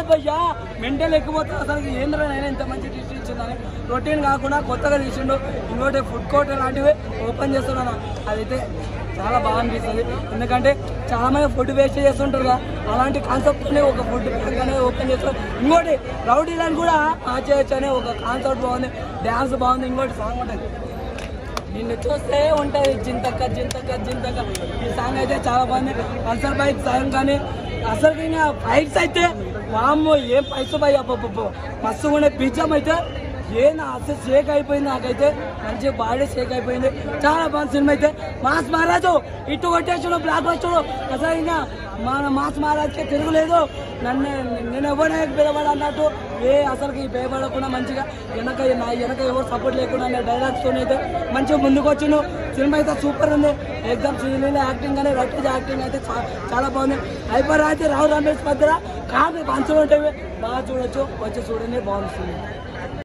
కాదు భయ్యా మెంటల్ ఎక్కిపోతే అసలు ఏంద్రా నేను ఇంత మంచి ట్విస్ట్ ఇచ్చిందని రొటీన్ కాకుండా కొత్తగా తీసిండు ఇంకోటి ఫుడ్ కోర్ట్ లాంటివి ఓపెన్ చేస్తున్నాను అదైతే చాలా బాగా అనిపిస్తుంది ఎందుకంటే చాలా మంది ఫుడ్ వేస్ట్ చేస్తుంటారు కదా అలాంటి కాన్సెప్ట్ని ఒక ఫుడ్ అనేది ఓపెన్ చేస్తారు ఇంకోటి రౌడీ లాంటి కూడా చేయొచ్చు అనే ఒక కాన్సెప్ట్ బాగుంది డ్యాన్స్ బాగుంది ఇంకోటి సాంగ్ ఉంటుంది నిన్ను చూస్తే ఉంటుంది జింతక్క జింతక్క జింతక్క ఈ సాంగ్ అయితే చాలా బాగుంది పల్సర్ బైక్ సాంగ్ కానీ అసలు ఇంకా ఫైట్స్ అయితే వామ్మో ఏం ఫైట్స్ బై అబ్బబ్బబ్బో మస్తు ఉండే పిజ్జం అయితే ఏ నా అసలు షేక్ అయిపోయింది నాకైతే మంచి బాడీ షేక్ అయిపోయింది చాలా బాగుంది సినిమా అయితే మాస్ మహారాజు ఇటు కొట్టేసాడు బ్లాక్ వచ్చాడు అసలు ఇంకా మన మాస్ మహారాజ్కి తిరుగులేదు నన్ను నేను ఎవరైనా పిలవడు అన్నట్టు ఏ అసలుకి భయపడకుండా మంచిగా వెనక నా వెనక ఎవరు సపోర్ట్ లేకుండా అనే డైలాగ్స్తో అయితే మంచిగా ముందుకు వచ్చిండు సినిమా అయితే సూపర్ ఉంది ఎగ్జామ్ సీరియల్ యాక్టింగ్ కానీ రొట్టేజ్ యాక్టింగ్ అయితే చా- చాలా బాగుంది హైపర్ అయితే రావు రమేష్ మధ్య కాదు పంచులు ఉంటాయి బాగా చూడొచ్చు వచ్చి చూడండి బాగుంది